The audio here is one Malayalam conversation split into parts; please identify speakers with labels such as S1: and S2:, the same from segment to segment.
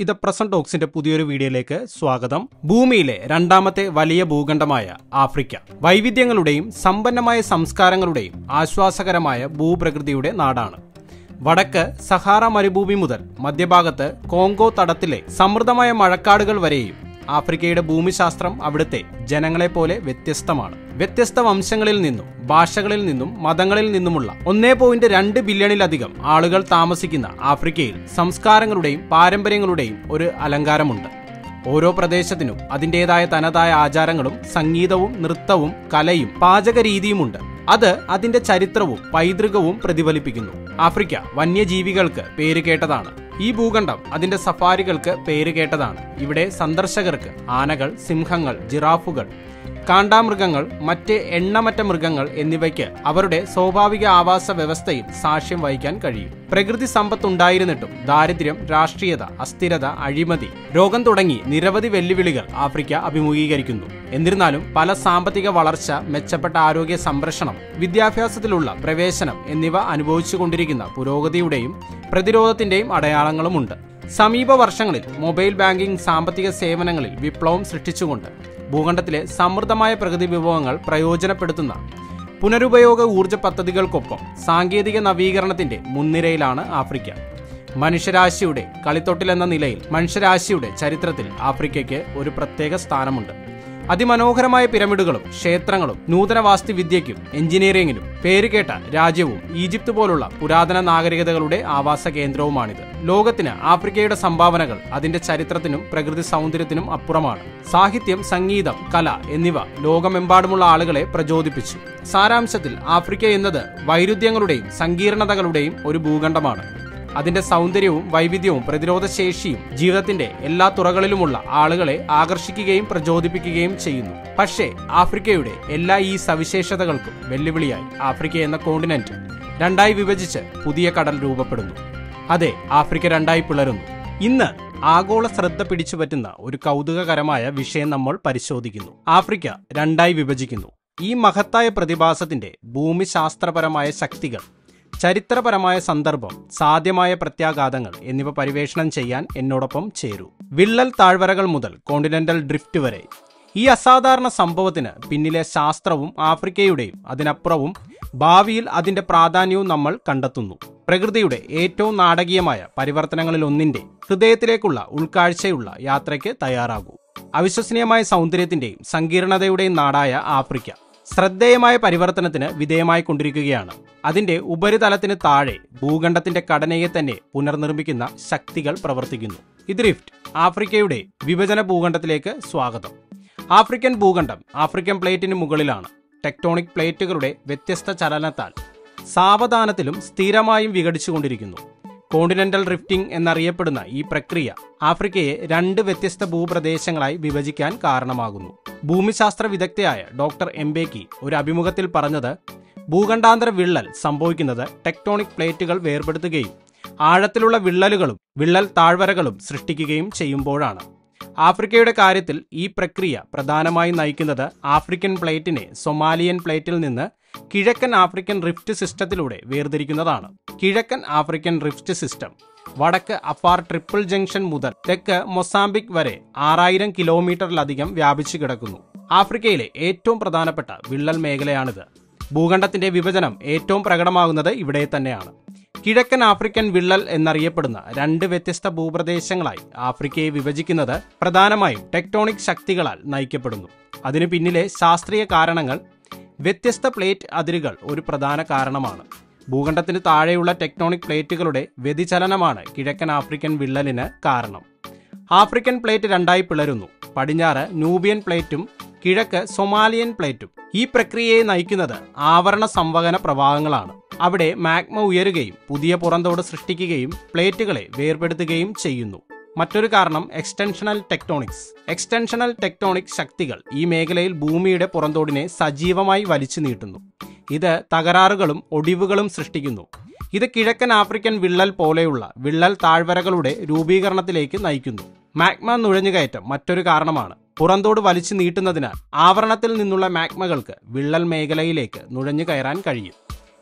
S1: ഇത് പ്രസന്റ് ടോക്സിന്റെ പുതിയൊരു വീഡിയോയിലേക്ക് സ്വാഗതം ഭൂമിയിലെ രണ്ടാമത്തെ വലിയ ഭൂഖണ്ഡമായ ആഫ്രിക്ക വൈവിധ്യങ്ങളുടെയും സമ്പന്നമായ സംസ്കാരങ്ങളുടെയും ആശ്വാസകരമായ ഭൂപ്രകൃതിയുടെ നാടാണ് വടക്ക് സഹാറ മരുഭൂമി മുതൽ മധ്യഭാഗത്ത് കോങ്കോ തടത്തിലെ സമൃദ്ധമായ മഴക്കാടുകൾ വരെയും ആഫ്രിക്കയുടെ ഭൂമിശാസ്ത്രം അവിടുത്തെ ജനങ്ങളെപ്പോലെ വ്യത്യസ്തമാണ് വ്യത്യസ്ത വംശങ്ങളിൽ നിന്നും ഭാഷകളിൽ നിന്നും മതങ്ങളിൽ നിന്നുമുള്ള ഒന്നേ പോയിന്റ് രണ്ട് ബില്യണിലധികം ആളുകൾ താമസിക്കുന്ന ആഫ്രിക്കയിൽ സംസ്കാരങ്ങളുടെയും പാരമ്പര്യങ്ങളുടെയും ഒരു അലങ്കാരമുണ്ട് ഓരോ പ്രദേശത്തിനും അതിൻ്റെതായ തനതായ ആചാരങ്ങളും സംഗീതവും നൃത്തവും കലയും പാചക രീതിയുമുണ്ട് അത് അതിന്റെ ചരിത്രവും പൈതൃകവും പ്രതിഫലിപ്പിക്കുന്നു ആഫ്രിക്ക വന്യജീവികൾക്ക് പേരുകേട്ടതാണ് ഈ ഭൂഖണ്ഡം അതിന്റെ സഫാരികൾക്ക് പേരുകേട്ടതാണ് ഇവിടെ സന്ദർശകർക്ക് ആനകൾ സിംഹങ്ങൾ ജിറാഫുകൾ കാണ്ടാമൃഗങ്ങൾ മറ്റ് എണ്ണമറ്റ മൃഗങ്ങൾ എന്നിവയ്ക്ക് അവരുടെ സ്വാഭാവിക ആവാസ വ്യവസ്ഥയിൽ സാക്ഷ്യം വഹിക്കാൻ കഴിയും പ്രകൃതി സമ്പത്തുണ്ടായിരുന്നിട്ടും ദാരിദ്ര്യം രാഷ്ട്രീയത അസ്ഥിരത അഴിമതി രോഗം തുടങ്ങി നിരവധി വെല്ലുവിളികൾ ആഫ്രിക്ക അഭിമുഖീകരിക്കുന്നു എന്നിരുന്നാലും പല സാമ്പത്തിക വളർച്ച മെച്ചപ്പെട്ട ആരോഗ്യ സംരക്ഷണം വിദ്യാഭ്യാസത്തിലുള്ള പ്രവേശനം എന്നിവ അനുഭവിച്ചുകൊണ്ടിരിക്കുന്ന പുരോഗതിയുടെയും പ്രതിരോധത്തിന്റെയും അടയാളങ്ങളുമുണ്ട് സമീപ വർഷങ്ങളിൽ മൊബൈൽ ബാങ്കിംഗ് സാമ്പത്തിക സേവനങ്ങളിൽ വിപ്ലവം സൃഷ്ടിച്ചുകൊണ്ട് ഭൂഖണ്ഡത്തിലെ സമൃദ്ധമായ പ്രകൃതി വിഭവങ്ങൾ പ്രയോജനപ്പെടുത്തുന്ന പുനരുപയോഗ ഊർജ പദ്ധതികൾക്കൊപ്പം സാങ്കേതിക നവീകരണത്തിന്റെ മുൻനിരയിലാണ് ആഫ്രിക്ക മനുഷ്യരാശിയുടെ കളിത്തൊട്ടിലെന്ന നിലയിൽ മനുഷ്യരാശിയുടെ ചരിത്രത്തിൽ ആഫ്രിക്കയ്ക്ക് ഒരു പ്രത്യേക സ്ഥാനമുണ്ട് അതിമനോഹരമായ പിരമിഡുകളും ക്ഷേത്രങ്ങളും നൂതന വാസ്തുവിദ്യയ്ക്കും എഞ്ചിനീയറിംഗിനും പേരുകേട്ട രാജ്യവും ഈജിപ്ത് പോലുള്ള പുരാതന നാഗരികതകളുടെ ആവാസ കേന്ദ്രവുമാണിത് ലോകത്തിന് ആഫ്രിക്കയുടെ സംഭാവനകൾ അതിന്റെ ചരിത്രത്തിനും പ്രകൃതി സൗന്ദര്യത്തിനും അപ്പുറമാണ് സാഹിത്യം സംഗീതം കല എന്നിവ ലോകമെമ്പാടുമുള്ള ആളുകളെ പ്രചോദിപ്പിച്ചു സാരാംശത്തിൽ ആഫ്രിക്ക എന്നത് വൈരുദ്ധ്യങ്ങളുടെയും സങ്കീർണതകളുടെയും ഒരു ഭൂഖണ്ഡമാണ് അതിന്റെ സൗന്ദര്യവും വൈവിധ്യവും പ്രതിരോധശേഷിയും ജീവിതത്തിന്റെ എല്ലാ തുറകളിലുമുള്ള ആളുകളെ ആകർഷിക്കുകയും പ്രചോദിപ്പിക്കുകയും ചെയ്യുന്നു പക്ഷേ ആഫ്രിക്കയുടെ എല്ലാ ഈ സവിശേഷതകൾക്കും വെല്ലുവിളിയായി ആഫ്രിക്ക എന്ന കോണ്ടിനെന്റ് രണ്ടായി വിഭജിച്ച് പുതിയ കടൽ രൂപപ്പെടുന്നു അതെ ആഫ്രിക്ക രണ്ടായി പിളരുന്നു ഇന്ന് ആഗോള ശ്രദ്ധ പിടിച്ചുപറ്റുന്ന ഒരു കൗതുകകരമായ വിഷയം നമ്മൾ പരിശോധിക്കുന്നു ആഫ്രിക്ക രണ്ടായി വിഭജിക്കുന്നു ഈ മഹത്തായ പ്രതിഭാസത്തിന്റെ ഭൂമിശാസ്ത്രപരമായ ശക്തികൾ ചരിത്രപരമായ സന്ദർഭം സാധ്യമായ പ്രത്യാഘാതങ്ങൾ എന്നിവ പരിവേഷണം ചെയ്യാൻ എന്നോടൊപ്പം ചേരൂ വിള്ളൽ താഴ്വരകൾ മുതൽ കോണ്ടിനെന്റൽ ഡ്രിഫ്റ്റ് വരെ ഈ അസാധാരണ സംഭവത്തിന് പിന്നിലെ ശാസ്ത്രവും ആഫ്രിക്കയുടെയും അതിനപ്പുറവും ഭാവിയിൽ അതിന്റെ പ്രാധാന്യവും നമ്മൾ കണ്ടെത്തുന്നു പ്രകൃതിയുടെ ഏറ്റവും നാടകീയമായ പരിവർത്തനങ്ങളിൽ ഒന്നിന്റെ ഹൃദയത്തിലേക്കുള്ള ഉൾക്കാഴ്ചയുള്ള യാത്രയ്ക്ക് തയ്യാറാകൂ അവിശ്വസനീയമായ സൗന്ദര്യത്തിന്റെയും സങ്കീർണതയുടെയും നാടായ ആഫ്രിക്ക ശ്രദ്ധേയമായ പരിവർത്തനത്തിന് വിധേയമായി കൊണ്ടിരിക്കുകയാണ് അതിന്റെ ഉപരിതലത്തിന് താഴെ ഭൂഖണ്ഡത്തിന്റെ ഘടനയെ തന്നെ പുനർനിർമ്മിക്കുന്ന ശക്തികൾ പ്രവർത്തിക്കുന്നു ഇത് റിഫ്റ്റ് ആഫ്രിക്കയുടെ വിഭജന ഭൂഖണ്ഡത്തിലേക്ക് സ്വാഗതം ആഫ്രിക്കൻ ഭൂഖണ്ഡം ആഫ്രിക്കൻ പ്ലേറ്റിന് മുകളിലാണ് ടെക്ടോണിക് പ്ലേറ്റുകളുടെ വ്യത്യസ്ത ചലനത്താൽ സാവധാനത്തിലും സ്ഥിരമായും വിഘടിച്ചുകൊണ്ടിരിക്കുന്നു കോണ്ടിനെന്റൽ റിഫ്റ്റിംഗ് എന്നറിയപ്പെടുന്ന ഈ പ്രക്രിയ ആഫ്രിക്കയെ രണ്ട് വ്യത്യസ്ത ഭൂപ്രദേശങ്ങളായി വിഭജിക്കാൻ കാരണമാകുന്നു ഭൂമിശാസ്ത്ര വിദഗ്ധയായ ഡോക്ടർ എംബേക്കി ഒരു അഭിമുഖത്തിൽ പറഞ്ഞത് ഭൂഖണ്ഡാന്തര വിള്ളൽ സംഭവിക്കുന്നത് ടെക്ടോണിക് പ്ലേറ്റുകൾ വേർപെടുത്തുകയും ആഴത്തിലുള്ള വിള്ളലുകളും വിള്ളൽ താഴ്വരകളും സൃഷ്ടിക്കുകയും ചെയ്യുമ്പോഴാണ് ആഫ്രിക്കയുടെ കാര്യത്തിൽ ഈ പ്രക്രിയ പ്രധാനമായും നയിക്കുന്നത് ആഫ്രിക്കൻ പ്ലേറ്റിനെ സൊമാലിയൻ പ്ലേറ്റിൽ നിന്ന് കിഴക്കൻ ആഫ്രിക്കൻ റിഫ്റ്റ് സിസ്റ്റത്തിലൂടെ വേർതിരിക്കുന്നതാണ് കിഴക്കൻ ആഫ്രിക്കൻ റിഫ്റ്റ് സിസ്റ്റം വടക്ക് അഫാർ ട്രിപ്പിൾ ജംഗ്ഷൻ മുതൽ തെക്ക് മൊസാംബിക് വരെ ആറായിരം കിലോമീറ്ററിലധികം വ്യാപിച്ചു കിടക്കുന്നു ആഫ്രിക്കയിലെ ഏറ്റവും പ്രധാനപ്പെട്ട വിള്ളൽ മേഖലയാണിത് ഭൂഖണ്ഡത്തിന്റെ വിഭജനം ഏറ്റവും പ്രകടമാകുന്നത് ഇവിടെ തന്നെയാണ് കിഴക്കൻ ആഫ്രിക്കൻ വിള്ളൽ എന്നറിയപ്പെടുന്ന രണ്ട് വ്യത്യസ്ത ഭൂപ്രദേശങ്ങളായി ആഫ്രിക്കയെ വിഭജിക്കുന്നത് പ്രധാനമായും ടെക്ടോണിക് ശക്തികളാൽ നയിക്കപ്പെടുന്നു അതിനു പിന്നിലെ ശാസ്ത്രീയ കാരണങ്ങൾ വ്യത്യസ്ത പ്ലേറ്റ് അതിരുകൾ ഒരു പ്രധാന കാരണമാണ് ഭൂഖണ്ഡത്തിന് താഴെയുള്ള ടെക്ടോണിക് പ്ലേറ്റുകളുടെ വ്യതിചലനമാണ് കിഴക്കൻ ആഫ്രിക്കൻ വിള്ളലിന് കാരണം ആഫ്രിക്കൻ പ്ലേറ്റ് രണ്ടായി പിളരുന്നു പടിഞ്ഞാറ് നൂബിയൻ പ്ലേറ്റും കിഴക്ക് സൊമാലിയൻ പ്ലേറ്റും ഈ പ്രക്രിയയെ നയിക്കുന്നത് ആവരണ സംവഹന പ്രവാഹങ്ങളാണ് അവിടെ മാഗ്മ ഉയരുകയും പുതിയ പുറന്തോട് സൃഷ്ടിക്കുകയും പ്ലേറ്റുകളെ വേർപെടുത്തുകയും ചെയ്യുന്നു മറ്റൊരു കാരണം എക്സ്റ്റൻഷണൽ ടെക്ടോണിക്സ് എക്സ്റ്റൻഷണൽ ടെക്ടോണിക് ശക്തികൾ ഈ മേഖലയിൽ ഭൂമിയുടെ പുറന്തോടിനെ സജീവമായി വലിച്ചു നീട്ടുന്നു ഇത് തകരാറുകളും ഒടിവുകളും സൃഷ്ടിക്കുന്നു ഇത് കിഴക്കൻ ആഫ്രിക്കൻ വിള്ളൽ പോലെയുള്ള വിള്ളൽ താഴ്വരകളുടെ രൂപീകരണത്തിലേക്ക് നയിക്കുന്നു മാഗ്മ നുഴഞ്ഞുകയറ്റം മറ്റൊരു കാരണമാണ് പുറന്തോട് വലിച്ചു നീട്ടുന്നതിനാൽ ആവരണത്തിൽ നിന്നുള്ള മാഗ്മകൾക്ക് വിള്ളൽ മേഖലയിലേക്ക് നുഴഞ്ഞു കയറാൻ കഴിയും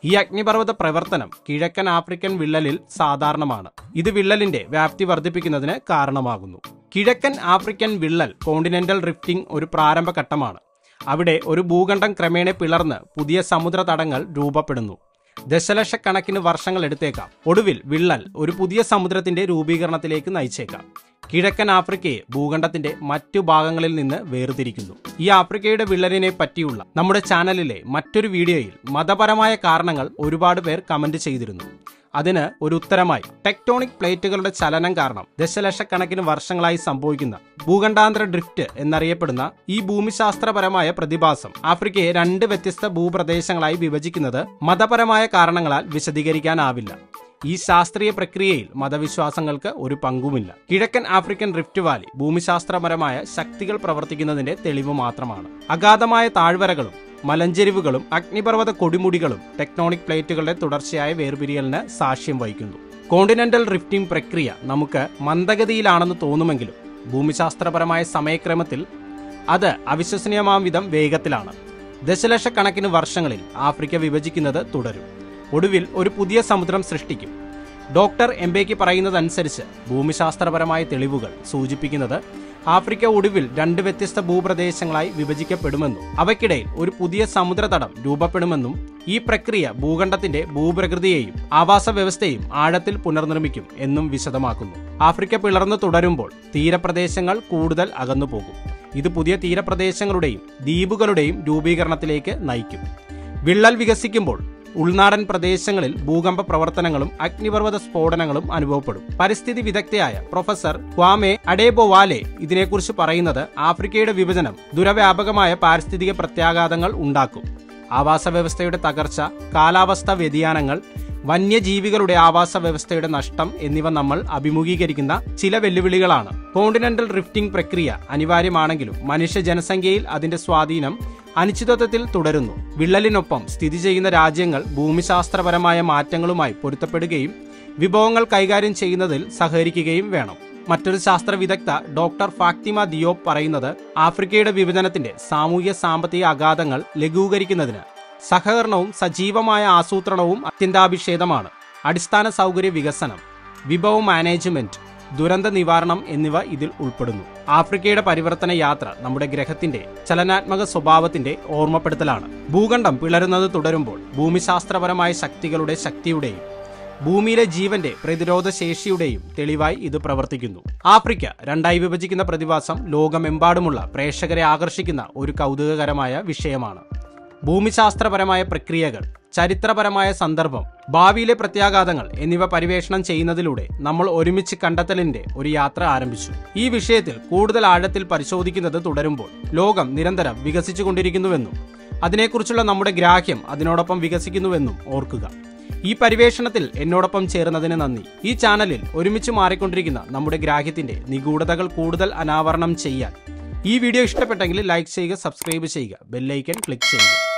S1: ഈ അഗ്നിപർവ്വത പ്രവർത്തനം കിഴക്കൻ ആഫ്രിക്കൻ വിള്ളലിൽ സാധാരണമാണ് ഇത് വിള്ളലിന്റെ വ്യാപ്തി വർദ്ധിപ്പിക്കുന്നതിന് കാരണമാകുന്നു കിഴക്കൻ ആഫ്രിക്കൻ വിള്ളൽ കോണ്ടിനെന്റൽ റിഫ്റ്റിംഗ് ഒരു പ്രാരംഭ ഘട്ടമാണ് അവിടെ ഒരു ഭൂഖണ്ഡം ക്രമേണ പിളർന്ന് പുതിയ സമുദ്ര തടങ്ങൾ രൂപപ്പെടുന്നു ദശലക്ഷക്കണക്കിന് വർഷങ്ങൾ എടുത്തേക്കാം ഒടുവിൽ വിള്ളൽ ഒരു പുതിയ സമുദ്രത്തിന്റെ രൂപീകരണത്തിലേക്ക് നയിച്ചേക്കാം കിഴക്കൻ ആഫ്രിക്കയെ ഭൂഖണ്ഡത്തിന്റെ മറ്റു ഭാഗങ്ങളിൽ നിന്ന് വേർതിരിക്കുന്നു ഈ ആഫ്രിക്കയുടെ വിള്ളലിനെ പറ്റിയുള്ള നമ്മുടെ ചാനലിലെ മറ്റൊരു വീഡിയോയിൽ മതപരമായ കാരണങ്ങൾ ഒരുപാട് പേർ കമന്റ് ചെയ്തിരുന്നു അതിന് ഒരു ഉത്തരമായി ടെക്ടോണിക് പ്ലേറ്റുകളുടെ ചലനം കാരണം ദശലക്ഷക്കണക്കിന് വർഷങ്ങളായി സംഭവിക്കുന്ന ഭൂഖണ്ഡാന്തര ഡ്രിഫ്റ്റ് എന്നറിയപ്പെടുന്ന ഈ ഭൂമിശാസ്ത്രപരമായ പ്രതിഭാസം ആഫ്രിക്കയെ രണ്ട് വ്യത്യസ്ത ഭൂപ്രദേശങ്ങളായി വിഭജിക്കുന്നത് മതപരമായ കാരണങ്ങളാൽ വിശദീകരിക്കാനാവില്ല ഈ ശാസ്ത്രീയ പ്രക്രിയയിൽ മതവിശ്വാസങ്ങൾക്ക് ഒരു പങ്കുമില്ല കിഴക്കൻ ആഫ്രിക്കൻ റിഫ്റ്റ് വാലി ഭൂമിശാസ്ത്രപരമായ ശക്തികൾ പ്രവർത്തിക്കുന്നതിന്റെ തെളിവ് മാത്രമാണ് അഗാധമായ താഴ്വരകളും മലഞ്ചെരിവുകളും അഗ്നിപർവ്വത കൊടിമുടികളും ടെക്ടോണിക് പ്ലേറ്റുകളുടെ തുടർച്ചയായ വേർപിരിയലിന് സാക്ഷ്യം വഹിക്കുന്നു കോണ്ടിനെന്റൽ റിഫ്റ്റിംഗ് പ്രക്രിയ നമുക്ക് മന്ദഗതിയിലാണെന്ന് തോന്നുമെങ്കിലും ഭൂമിശാസ്ത്രപരമായ സമയക്രമത്തിൽ അത് അവിശ്വസനീയമാം വിധം വേഗത്തിലാണ് ദശലക്ഷക്കണക്കിന് വർഷങ്ങളിൽ ആഫ്രിക്ക വിഭജിക്കുന്നത് തുടരും ഒടുവിൽ ഒരു പുതിയ സമുദ്രം സൃഷ്ടിക്കും ഡോക്ടർ എംബേക്ക് പറയുന്നതനുസരിച്ച് ഭൂമിശാസ്ത്രപരമായ തെളിവുകൾ സൂചിപ്പിക്കുന്നത് ആഫ്രിക്ക ഒടുവിൽ രണ്ട് വ്യത്യസ്ത ഭൂപ്രദേശങ്ങളായി വിഭജിക്കപ്പെടുമെന്നും അവയ്ക്കിടയിൽ ഒരു പുതിയ സമുദ്രതടം രൂപപ്പെടുമെന്നും ഈ പ്രക്രിയ ഭൂഖണ്ഡത്തിന്റെ ഭൂപ്രകൃതിയെയും ആവാസ വ്യവസ്ഥയും ആഴത്തിൽ പുനർനിർമ്മിക്കും എന്നും വിശദമാക്കുന്നു ആഫ്രിക്ക പിളർന്നു തുടരുമ്പോൾ തീരപ്രദേശങ്ങൾ കൂടുതൽ അകന്നു പോകും ഇത് പുതിയ തീരപ്രദേശങ്ങളുടെയും ദ്വീപുകളുടെയും രൂപീകരണത്തിലേക്ക് നയിക്കും വിള്ളൽ വികസിക്കുമ്പോൾ ഉൾനാടൻ പ്രദേശങ്ങളിൽ ഭൂകമ്പ പ്രവർത്തനങ്ങളും അഗ്നിപർവ്വത സ്ഫോടനങ്ങളും അനുഭവപ്പെടും പരിസ്ഥിതി വിദഗ്ധയായ പ്രൊഫസർ ക്വാമെ അഡേബോവാലെ ഇതിനെക്കുറിച്ച് പറയുന്നത് ആഫ്രിക്കയുടെ വിഭജനം ദുരവ്യാപകമായ പാരിസ്ഥിതിക പ്രത്യാഘാതങ്ങൾ ഉണ്ടാക്കും ആവാസ വ്യവസ്ഥയുടെ തകർച്ച കാലാവസ്ഥ വ്യതിയാനങ്ങൾ വന്യജീവികളുടെ ആവാസ വ്യവസ്ഥയുടെ നഷ്ടം എന്നിവ നമ്മൾ അഭിമുഖീകരിക്കുന്ന ചില വെല്ലുവിളികളാണ് കോണ്ടിനെന്റൽ റിഫ്റ്റിംഗ് പ്രക്രിയ അനിവാര്യമാണെങ്കിലും മനുഷ്യ ജനസംഖ്യയിൽ അതിന്റെ സ്വാധീനം അനിശ്ചിതത്വത്തിൽ തുടരുന്നു വിള്ളലിനൊപ്പം സ്ഥിതി ചെയ്യുന്ന രാജ്യങ്ങൾ ഭൂമിശാസ്ത്രപരമായ മാറ്റങ്ങളുമായി പൊരുത്തപ്പെടുകയും വിഭവങ്ങൾ കൈകാര്യം ചെയ്യുന്നതിൽ സഹകരിക്കുകയും വേണം മറ്റൊരു ശാസ്ത്ര വിദഗ്ധ ഡോക്ടർ ഫാക്തിമ ദിയോപ് പറയുന്നത് ആഫ്രിക്കയുടെ വിഭജനത്തിന്റെ സാമൂഹ്യ സാമ്പത്തിക അഗാധങ്ങൾ ലഘൂകരിക്കുന്നതിന് സഹകരണവും സജീവമായ ആസൂത്രണവും അത്യന്താഭിഷേകമാണ് അടിസ്ഥാന സൗകര്യ വികസനം വിഭവ മാനേജ്മെന്റ് ദുരന്ത നിവാരണം എന്നിവ ഇതിൽ ഉൾപ്പെടുന്നു ആഫ്രിക്കയുടെ പരിവർത്തന യാത്ര നമ്മുടെ ഗ്രഹത്തിന്റെ ചലനാത്മക സ്വഭാവത്തിന്റെ ഓർമ്മപ്പെടുത്തലാണ് ഭൂഖണ്ഡം പിളരുന്നത് തുടരുമ്പോൾ ഭൂമിശാസ്ത്രപരമായ ശക്തികളുടെ ശക്തിയുടെയും ഭൂമിയിലെ ജീവന്റെ പ്രതിരോധ ശേഷിയുടെയും തെളിവായി ഇത് പ്രവർത്തിക്കുന്നു ആഫ്രിക്ക രണ്ടായി വിഭജിക്കുന്ന പ്രതിഭാസം ലോകമെമ്പാടുമുള്ള പ്രേക്ഷകരെ ആകർഷിക്കുന്ന ഒരു കൗതുകകരമായ വിഷയമാണ് ഭൂമിശാസ്ത്രപരമായ പ്രക്രിയകൾ ചരിത്രപരമായ സന്ദർഭം ഭാവിയിലെ പ്രത്യാഘാതങ്ങൾ എന്നിവ പരിവേഷണം ചെയ്യുന്നതിലൂടെ നമ്മൾ ഒരുമിച്ച് കണ്ടെത്തലിന്റെ ഒരു യാത്ര ആരംഭിച്ചു ഈ വിഷയത്തിൽ കൂടുതൽ ആഴത്തിൽ പരിശോധിക്കുന്നത് തുടരുമ്പോൾ ലോകം നിരന്തരം വികസിച്ചുകൊണ്ടിരിക്കുന്നുവെന്നും അതിനെക്കുറിച്ചുള്ള നമ്മുടെ ഗ്രാഹ്യം അതിനോടൊപ്പം വികസിക്കുന്നുവെന്നും ഓർക്കുക ഈ പരിവേഷണത്തിൽ എന്നോടൊപ്പം ചേർന്നതിന് നന്ദി ഈ ചാനലിൽ ഒരുമിച്ച് മാറിക്കൊണ്ടിരിക്കുന്ന നമ്മുടെ ഗ്രാഹ്യത്തിന്റെ നിഗൂഢതകൾ കൂടുതൽ അനാവരണം ചെയ്യാൻ ഈ വീഡിയോ ഇഷ്ടപ്പെട്ടെങ്കിൽ ലൈക്ക് ചെയ്യുക സബ്സ്ക്രൈബ് ചെയ്യുക ബെല്ലൈക്കൻ ക്ലിക്ക് ചെയ്യുക